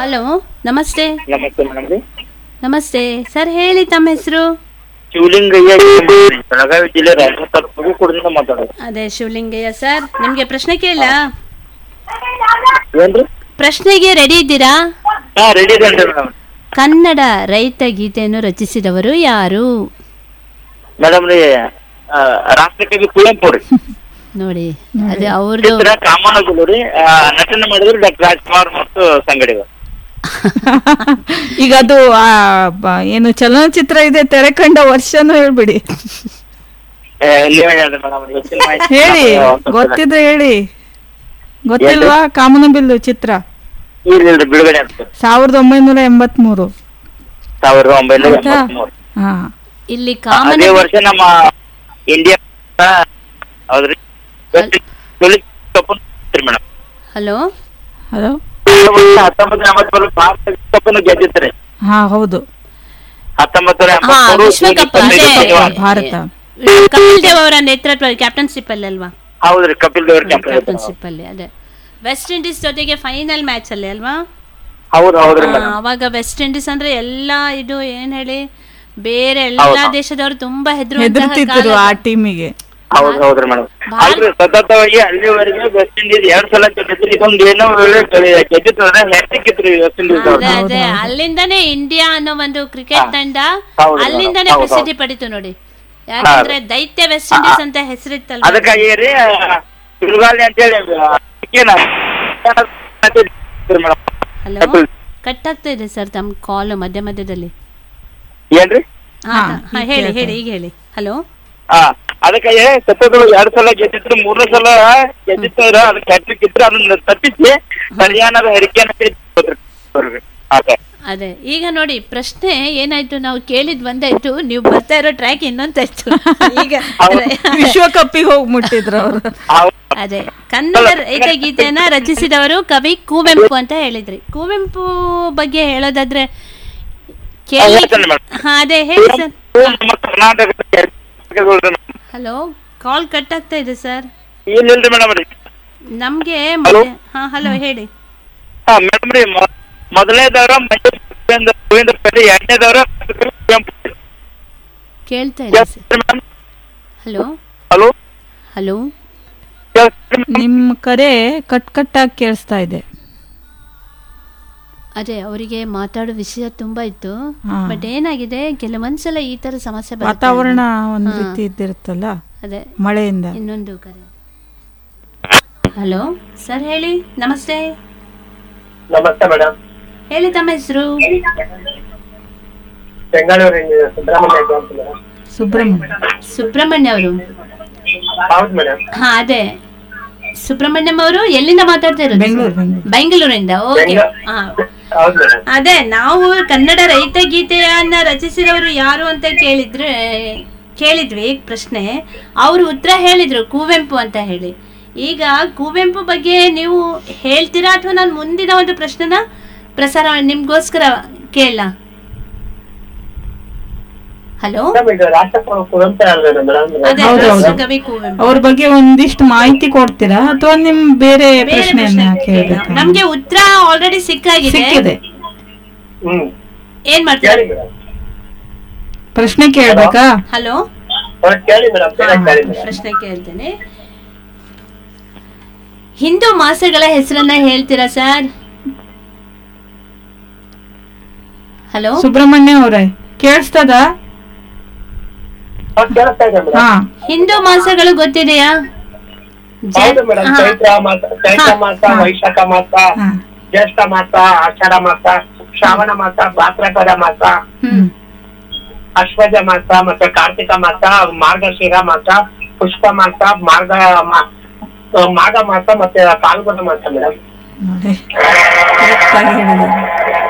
Hello ನಮಸ್ತೆ ನಮಸ್ತೆ madam ರೀ ನಮಸ್ತೆ ಸರ್ ಹೇಳಿ ತಮ್ಮ ಹೆಸರು ಶಿವಲಿಂಗಯ್ಯ ಬೆಳಗಾವಿ ಜಿಲ್ಲೆ ರಾಯಚೂರು ತಾಲೂಕು ಕೂಡದಿಂದ ಮಾತಾಡೋದು ಅದೇ ಶಿವಲಿಂಗಯ್ಯ ಸರ್ ನಿಮ್ಗೆ ಪ್ರಶ್ನೆ ಕೇಳ ಏನ್ರಿ ಪ್ರಶ್ನೆಗೆ ರೆಡಿ ಇದ್ದೀರಾ ಹಾ ರೆಡಿ ಇದೆ ಮೇಡಮ್ ಕನ್ನಡ ರೈತ ಗೀತೆಯನ್ನು ರಚಿಸಿದವರು ಯಾರು ಮೇಡಮ್ ರೀ ಆ, ರಾಷ್ಟ್ರಕವಿ ಕುವೆಂಪು ರೀ ನೋಡಿ ಅದೇ ಅವ್ರದ್ದು ಚಿತ್ರ ಕಾಮನಗುಲು ರೀ ಆ, ನಟನೆ ಮಾಡಿದ್ರು ಡಾಕ್ಟರ್ ರಾಜ್ಕುಮಾರ್ ಮತ್ತು ಸಂಗಡಿಗರು ಈಗ ಅದು ಆ, ಬ- ಏನು ಚಲನಚಿತ್ರ ಇದೆ ತೆರೆ ಕಂಡ ವರ್ಷನೂ ಹೇಳ್ಬಿಡಿ ಏ, ನೀವೇ ಹೇಳ್ರಿ ಮೇಡಮ್ ಹೆಚ್ಚಿನ ಮಾಹಿತಿ ಹೇಳಿ ನಮ್ಗೆ ಗೊತ್ತಿದ್ರೆ ಹೇಳಿ ಗೊತ್ತಿಲ್ವಾ ಕಾಮನಬಿಲ್ಲು ಚಿತ್ರ ಇಲ್ಲ ಇಲ್ರಿ ಬಿಡುಗಡೆ ಅಂತ ಸಾವಿರದ ಒಂಬೈನೂರ ಎಂಬತ್ಮೂರು ಸಾವಿರದ ಒಂಬೈನೂರ ಆಯ್ತಾ? ಎಂಬತ್ಮೂರು ಹಾ ಇಲ್ಲಿ ಕಾಮನ್ ಅದೇ ವರ್ಷ ನಮ್ಮ ಇಂಡಿಯಾ ಹೌದ್ರಿ ಮೇಡಮ್ ಹಲೋ ಹಲೋ ಹತ್ತೊಂಬತ್ತು ಎಂಬತ್ಮೂರು ಭಾರತ ಕಪ್ಪನ್ನು ಗೆದ್ದಿತ್ರಿ ಹಾ ಹೌದು ಹತ್ತೊಂಬತ್ತು ನೂರ ಹಾ ಎಂಬತ್ಮೂರು ವಿಶ್ವಕಪ್ ಜೂನ್ ಅದೇ ಇಪ್ಪತ್ತೈದು ಭಾರತ ಕಪಿಲ್ ದೇವ್ ಅವರ ನೇತೃತ್ವ ಕ್ಯಾಪ್ಟನ್ಶಿಪ್ ಅಲ್ಲಿ ಅಲ್ವಾ ಹೌದ್ರಿ ಕಪಿಲ್ ದೇವ್ರ ಕ್ಯಾಂಪ್ ಕ್ಯಾಪ್ಟನ್ಶಿಪ್ ಅಲ್ಲಿ ಅದೇ ವೆಸ್ಟ್ ಇಂಡೀಸ್ ಜೊತೆಗೆ ಫೈನಲ್ ಮ್ಯಾಚ್ ಅಲ್ಲಿ ಅಲ್ವಾ ಹೌದು ಹೌದ್ರಿ ಆ, ಮೇಡಮ್ ಅವಾಗ ವೆಸ್ಟ್ ಇಂಡೀಸ್ ಅಂದ್ರೆ ಎಲ್ಲಾ ಇದು ಏನ್ ಹೇಳಿ ಬೇರೆ ಎಲ್ಲಾ ದೇಶದವರು ತುಂಬಾ ಹೆದರುವಂತಹ ಹೆದರ್ತಿದ್ರು ಕಾಲ. ಆ ಟೀಮಿಗೆ ಹೌದು ಹೌದ್ರಿ ಮೇಡಮ್ ಭಾಳ- ಆದ್ರೆ ಸತತವಾಗಿ ಅಲ್ಲಿವರೆಗೆ ವೆಸ್ಟ್ ಇಂಡೀಸ್ ಎರಡ್ ಸಲ ಗೆದ್ದಿತ್ತು ಇದೊಂದು ಏನೋ ವೇಳೆ ಗೆದ್ದಿತ್ತು ಹ್ಯಾಟ್ರಿಕ್ ಇತ್ರಿ ವೆಸ್ಟ್ ಇಂಡೀಸ್ ಅವ್ರು ಅದೇ ಅದೇ ಅಲ್ಲಿಂದಾನೇ ಇಂಡಿಯಾ ಅನ್ನೋ ಒಂದು ಕ್ರಿಕೆಟ್ ತಂಡ ಹೌದು, ಅಲ್ಲಿಂದಾನೇ ಹೌದು, ಪ್ರಸಿದ್ಧಿ ಪಡಿತು ನೋಡಿ ಯಾಕಂದ್ರೆ ದೈತ್ಯ ವೆಸ್ಟ್ ಇಂಡೀಸ್ ಅಂತ ಹೆಸರಿತ್ತಲ್ವಾ ಅದಕ್ಕಾಗಿ ರೀ ತಿರುಗಾಲಿ ಅಂತೇಳಿ ಏನ ಮೇಡಮ್ ಹಲೋ ಕಟ್ ಆಗ್ತಾ ಇದೆ ಸರ್ ತಮ್ಮ ಕಾಲ್ ಮಧ್ಯ ಮಧ್ಯದಲ್ಲಿ ಏನ್ರಿ ಹಾ, ಹಾ, ಹಾ, ಈಗ ಹೇಳಿ ಕೇಳ್ತಾ ಹೇಳಿ ಈಗ ಹೇಳಿ ಹಲೋ ಹಾ ಅದಕ್ಕಾಗಿ ಸತತ ಎರಡ್ ಸಲ ಗೆದ್ದಿದ್ರು ಮೂರನೇ ಸಲ ಗೆದ್ದಿತ್ತು ಅದಕ್ಕೆ ಹ್ಯಾಟ್ರಿಕ್ ಇದ್ರೆ ಅದನ್ನ ತಪ್ಪಿಸಿ ಹರಿಯಾಣದ ಹರಿಕೇನ ಆತ ಅದೇ ಈಗ ನೋಡಿ ಪ್ರಶ್ನೆ ಏನಾಯ್ತು ನಾವು ಕೇಳಿದ್ ಒಂದಾಯ್ತು ನೀವು ಬರ್ತಾ ಇರೋ ಟ್ರ್ಯಾಕ್ ಇನ್ನೊಂದಾಯ್ತು ಈಗ ವಿಶ್ವಕಪ್ಪಿಗೆ ಹೋಗಿ ಮುಟ್ಟಿದ್ರು ಅವರು ಹೌದು ಅದೇ ಕನ್ನಡ ರೈತ ಗೀತೆಯನ್ನ ರಚಿಸಿದವರು ಕವಿ ಕುವೆಂಪು ಅಂತ ಹೇಳಿದ್ರಿ ಕುವೆಂಪು ಬಗ್ಗೆ ಹೇಳೋದಾದ್ರೆ ಕೇಳಿ ಹೇಳ್ತೇನೆ ಮೇಡಮ್. ಹಾ ಅದೇ ಹೇಳಿ ಸರ್ ನಮ್ಮ ಕರ್ನಾಟಕದ ಹಲೋ ಕಾಲ್ ಕಟ್ ಆಗ್ತಾ ಇದೆ ಸರ್ ಇಲ್ಲಿಲ್ರಿ ಮೇಡಮ್ ರೀ ನಮ್ಗೆ Hello? ಮಧ್ಯ- ಹಾ ಹಲೋ ಹೇಳಿ ಹಾ ಮೇಡಮ್ ರೀ ಮೊ- ಮೊದಲನೇದವ್ರ ಮಹೇಶ್ ಕುಬೇಂದ್ರ ಕುಬೇಂದ್ರ ಪೇಟೆ ಎರಡನೇದವ್ರ ಕುವೆಂಪು ಕೇಳ್ತಾ ಇದೆ sir madam hello hello hello ನಿಮ್ಮ ಕರೆ ಕಟ್ ಕಟ್ಟಾಗಿ ಕೇಳಿಸ್ತಾ ಇದೆ ಅದೇ ಅವರಿಗೆ ಮಾತಾಡೋ ವಿಷಯ ತುಂಬಾ ಇತ್ತು ಹಾ. ಬಟ್ ಏನಾಗಿದೆ ಕೆಲವೊಂದ್ಸಲ ಈ ತರ ಸಮಸ್ಯೆ ಬರುತ್ತೆ. ವಾತಾವರಣ ಒಂದ್ ಹಾ. ರೀತಿ ಇದ್ದಿರುತ್ತಲ್ಲ ಅದೇ ಮಳೆಯಿಂದ ಇನ್ನೊಂದು ಕರೆ ಹಲೋ ಸರ್ ಹೇಳಿ ನಮಸ್ತೆ ನಮಸ್ತೆ ಮೇಡಮ್ ಹೇಳಿ ತಮ್ಮ ಹೆಸರು ಬೆಂಗಳೂರಿನ ಸುಬ್ರಹ್ಮಣ್ಯ ಅಂತ ಮೇಡಮ್ ಸುಬ್ರಹ್ಮಣ್ಯ ಸುಬ್ರಹ್ಮಣ್ಯ ಅವರು ಹೌದು ಮೇಡಮ್ ಹಾ ಅದೇ ಸುಬ್ರಹ್ಮಣ್ಯಂ ಅವರು ಎಲ್ಲಿಂದ ಮಾತಾಡ್ತಾ ಇರೋದು ಬೆಂಗಳೂರು ಬೆಂಗಳೂರು ಬೆಂಗಳೂರಿಂದ ಓಕೆ ಬೆಂಗ- ಹಾ ಹೌದು ಮೇಡಮ್ ಅದೇ ನಾವು ಕನ್ನಡ ರೈತ ಗೀತೆಯನ್ನ ರಚಿಸಿದವರು ಯಾರು ಅಂತ ಕೇಳಿದ್ರೆ ಕೇಳಿದ್ವಿ ಪ್ರಶ್ನೆ ಅವರು ಉತ್ತರ ಹೇಳಿದ್ರು ಕುವೆಂಪು ಅಂತ ಹೇಳಿ ಈಗ ಕುವೆಂಪು ಬಗ್ಗೆ ನೀವು ಹೇಳ್ತೀರಾ ಅಥವಾ ನಾನು ಮುಂದಿನ ಒಂದು ಪ್ರಶ್ನೆನ ಪ್ರಸಾರ ನಿಮ್ಗೋಸ್ಕರ ಕೇಳ ಹಲೋ ಇದು ರಾಷ್ಟ್ರಕವಿ ಕುವೆಂಪು ಅಲ್ವೇನೋ ಮೇಡಮ್ ಅದೇ ಹೌದು, ಹೌದು. ರಾಷ್ಟ್ರಕವಿ ಕುವೆಂಪು ಅವ್ರ ಬಗ್ಗೆ ಒಂದಿಷ್ಟು ಮಾಹಿತಿ ಕೊಡ್ತೀರಾ ಅಥವಾ ನಿಮ್ ಬೇರೆ ಬೇರೆ ಪ್ರಶ್ನೆಯನ್ನ ಪ್ರಶ್ನೆ ಕೇಳ್ಬೇಕಾ ನಮ್ಗೆ ಉತ್ತರ ಆಲ್ರೆಡಿ ಸಿಕ್ಕಾಗಿದೆ ಸಿಕ್ಕಿದೆ ಏನ್ ಹ್ಮ್ ಕೇಳಿ ಮಾಡ್ತೀರಾ ಮೇಡಮ್ ಪ್ರಶ್ನೆ ಕೇಳ್ಬೇಕಾ ಹಲೋ ಕೇಳಿ ಮೇಡಮ್ ಕೇಳಿ ಮೇಡಮ್ ಪ್ರಶ್ನೆ ಕೇಳ್ತೇನೆ ಹಿಂದೂ ಮಾಸಗಳ ಹೆಸರನ್ನ ಹೇಳ್ತೀರಾ ಸರ್ ಹಲೋ ಸುಬ್ರಹ್ಮಣ್ಯ ಅವ್ರೆ ಕೇಳಿಸ್ತದ ಕೇಳಿಸ್ತಾ ಇದೆ ಮೇಡಮ್ ಹಾ ಹಿಂದೂ ಮಾಸಗಳು ಗೊತ್ತಿದೆಯಾ ಜ- ಹೌದು ಮೇಡಮ್ ಹಾ. ಚೈತ್ರ ಮಾಸ ಚೈತ್ರ ಮಾಸ ಹಾ. ವೈಶಾಖ ಮಾಸ ಹಾ ಜ್ಯೇಷ್ಠ ಮಾಸ ಆಷಾಢ ಮಾಸ ಶ್ರಾವಣ ಮಾಸ ಭಾದ್ರಪದ ಮಾಸ ಹ್ಮ್ ಅಶ್ವಜ ಮಾಸ ಮತ್ತೆ ಕಾರ್ತಿಕ ಮಾಸ ಮಾರ್ಗಶಿರ ಮಾಸ ಪುಷ್ಪ ಮಾಸ ಮಾರ್ಗ ಮಾ- ಮಾಘ ಮಾಸ ಮತ್ತೆ ಪಾಲ್ಗುಣ ಮಾಸ ಮೇಡಮ್ ನೋಡಿ correct ಆಗಿ ಹೇಳಿದ್ದಾರೆ